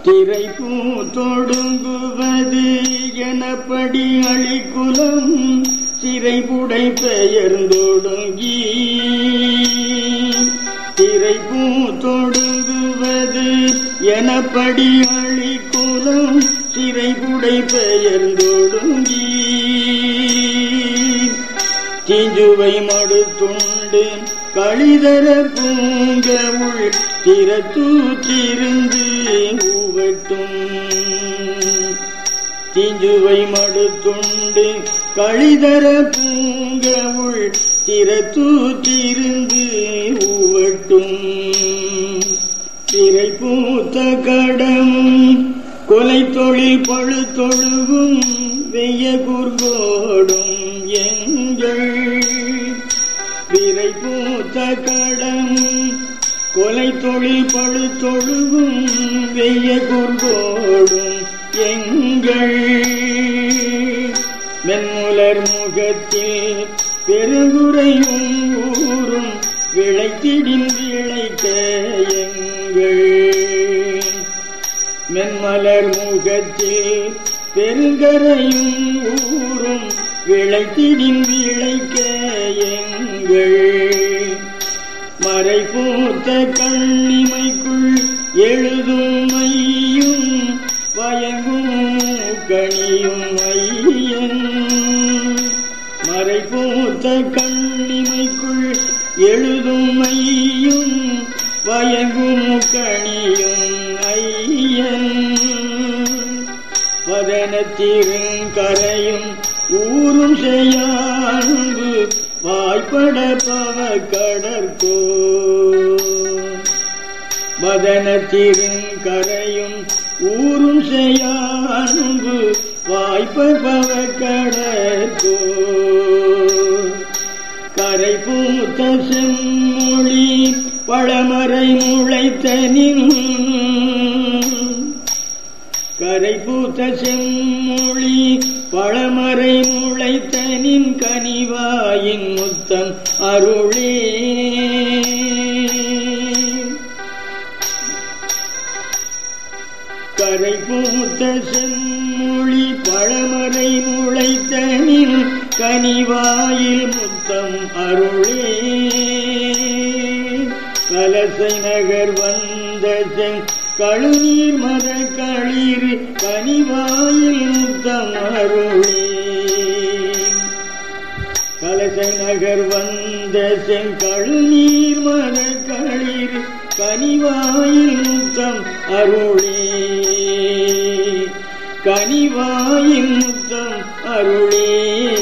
திரை பூத்தொடுங்குவது எனப்படி அழிக்குலம் சிறைபுடை பெயர்ந்தொடுங்கி திரை பூத்தொடுங்குவது எனப்படி அழிக்குலம் சிறைபுடை பெயர்ந்தொடுங்கி தீஞ்சுவை மடுத்துண்டு கழிதர பூங்க உள் திறத்தூற்றிருந்து ஊவட்டும் தீஞ்சுவை மடுத்துண்டு கழிதர பூங்க உள் திறத்தூற்றிருந்து ஊவட்டும் திரை பூத்த கடமும் கொலை தொழில் பழுத்தொழுகும் வெய்ய குர்கோடும் எங்கள் விரை பூத்த கடமும் கொலை தொழில் பழுத்தொழுகும் வெய்ய குர்கோடும் எங்கள் மென்முலர் முகத்தில் பெருங்குறையும் ஊரும் விளைத்திடின் விளைக்க எங்கள் மென்மலர் முகத்தில் பெருங்கரையும் ஊரும் விளைத்திடின் விளைக்க எங்கள் மறை பூத்த கண்ணிமைக்குள் எழுதும் மையும் வயங்கும் கணியும் ஐயன் மறை பூத்த கண்ணிமைக்குள் எழுதும் மையும் வயங்கும் கணியும் ஐயன் வதனத்திருங்கரையும் ஊரும் செய்யான்பு வாய்ப்பட பவ கடற்கோ வதனத்திருங்கரையும் ஊரும் செய்யான்பு வாய்ப்ப பவ கடற்கோ கரை பூத்த செம்மொழி பழமறை முளைத்தனின் கரை பூத்த செம்மொழி பழமறை முளைத்தனின் கனிவாயின் முத்தம் அருளே கரை பூத்த செம்மொழி பழமறை முளைத்தனின் கனிவாயில் முத்தம் அருளே கலசை நகர் வந்த செங் கழுநீர் மத களிர் கனிவாயில் முத்தம் அருளே கலசை நகர் வந்த செங்கழுநீர் மத களிர் கனிவாயில் முத்தம் அருளே கனிவாயின் முத்தம் அருளே